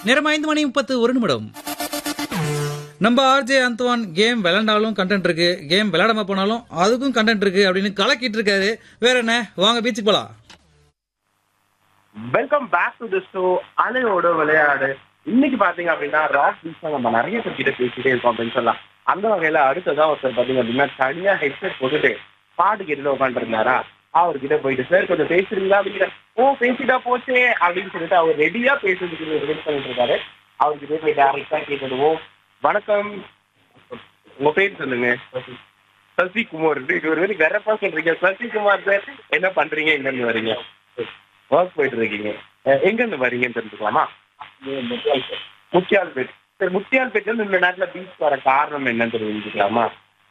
நேரம் ஐந்து மணி முப்பத்து ஒரு நிமிடம் நம்ம ஆர்ஜே அந்தவான் கேம் விளையாண்டாலும் கண்டென்ட் இருக்கு கேம் விளையாடாம போனாலும் அதுக்கும் கண்டென்ட் இருக்கு அப்படின்னு கலக்கிட்டு இருக்காரு வேற என்ன வாங்க பீச்சுக்கு போலாம் welcome back to the show அலையோட விளையாடு இன்னைக்கு பாத்தீங்க அப்படின்னா ராக் பீச் நம்ம நிறைய பேர் கிட்ட பேசிட்டே இருக்கோம் அப்படின்னு சொல்லலாம் அந்த வகையில அடுத்ததா ஒருத்தர் பாத்தீங்க அப்படின்னா தனியா ஹெட்செட் போட்டுட்டு பாட்டு கேட்டுட்டு உட்காந்துருந்தாரா அவர்கிட்ட போயிட்டு சார் கொஞ்சம் பேசுறீங்களா அப்படிங்கிற ஓ பேசிட்டா போச்சே அப்படின்னு சொல்லிட்டு அவர் ரெடியா பேசுறதுக்கு வெயிட் பண்ணிட்டு இருக்காரு அவர்கிட்ட போய் டேரக்டா கேட்டுடுவோம் வணக்கம் உங்க பேர் சொல்லுங்க சசிகுமார் இது ஒரு வேலைக்கு வெறப்பா சொல்றீங்க சசிகுமார் சார் என்ன பண்றீங்க எங்க இருந்து வரீங்க ஒர்க் போயிட்டு இருக்கீங்க அஹ் எங்க இருந்து வரீங்கன்னு தெரிஞ்சுக்கலாமா முத்தியால்பேட் சரி முத்தியால்பேட்ல இருந்து இந்த நேரத்துல பீச் வர காரணம் என்னன்னு தெரிஞ்சுக்கலாமா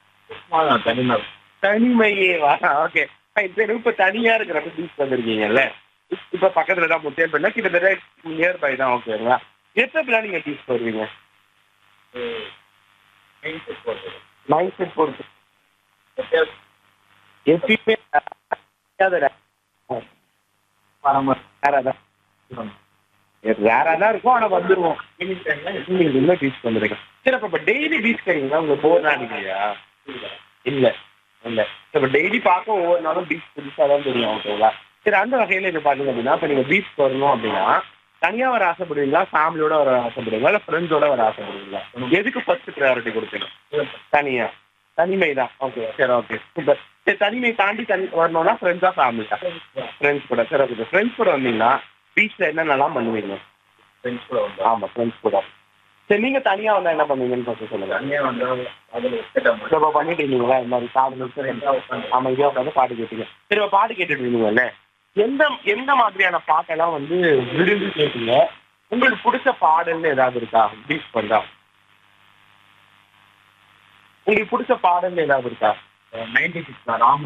தனிமையே வா ஓகே சரி இப்ப தனியா இருக்கிறப்ப பீச் வந்திருக்கீங்கல்ல இப்ப பக்கத்துல தான் முத்தியால்பேட்ல கிட்டத்தட்ட நியர் பை தான் ஓகேங்களா எப்ப நீங்க பீச் வருவீங்க நைட் செட் போட்டு எப்பயுமே ரேரா தான் இருக்கும் ஆனா வந்துருவோம் இன்னும் பீச் வந்துருக்கேன் சரி அப்ப இப்ப டெய்லி பீச் கிடைக்குங்களா உங்க போர் அடிக்கலையா இல்ல இல்ல இப்ப டெய்லி பார்க்க ஒவ்வொரு நாளும் பீச் புதுசா தான் தெரியும் ஓகேங்களா சரி அந்த வகையில இது பாத்தீங்க அப்படின்னா இப்ப நீங்க பீச் வரணும் அப்படின்னா தனியா வர ஆசைப்படுவீங்களா ஃபேமிலியோட வர ஆசைப்படுவீங்களா இல்ல ஃப்ரெண்ட்ஸோட வர ஆசைப்படுவீங்களா எதுக்கு ஃபர்ஸ்ட் ப்ரையாரிட்டி கொடுப்பீங்க தனியா தனிமை தான் ஓகே சரி ஓகே சூப்பர் சரி தனிமை தாண்டி தனி வரணும்னா ஃப்ரெண்ட்ஸா ஃபேமிலியா ஃப்ரெண்ட்ஸ் கூட சரி ஓகே ஃப்ரெண்ட்ஸ் கூட வந்தீங்கன்னா பீச்ல என்னென்னலாம் பண்ணுவீங்க ஆமா ஃப்ரெண்ட்ஸ் கூட சரி நீங்க தனியா வந்தா என்ன பண்ணுவீங்கன்னு ஃபர்ஸ்ட் சொல்லுங்க இப்போ பண்ணிட்டு இருந்தீங்களா இந்த மாதிரி காடு நிறுத்தி ஆமா இதே உட்காந்து பாட்டு கேட்டீங்க சரி இப்போ பாட்டு கேட்டுட்டு இருந்தீங்கல்ல எந்த எந்த மாதிரியான பாட்டெல்லாம் வந்து விரும்பி கேட்டீங்க உங்களுக்கு பிடிச்ச பாடல்னு ஏதாவது இருக்கா பீச் பண்ணா உங்களுக்கு பிடிச்ச பாடல்னு ஏதாவது இருக்கா நைன்டி சிக்ஸ் ராம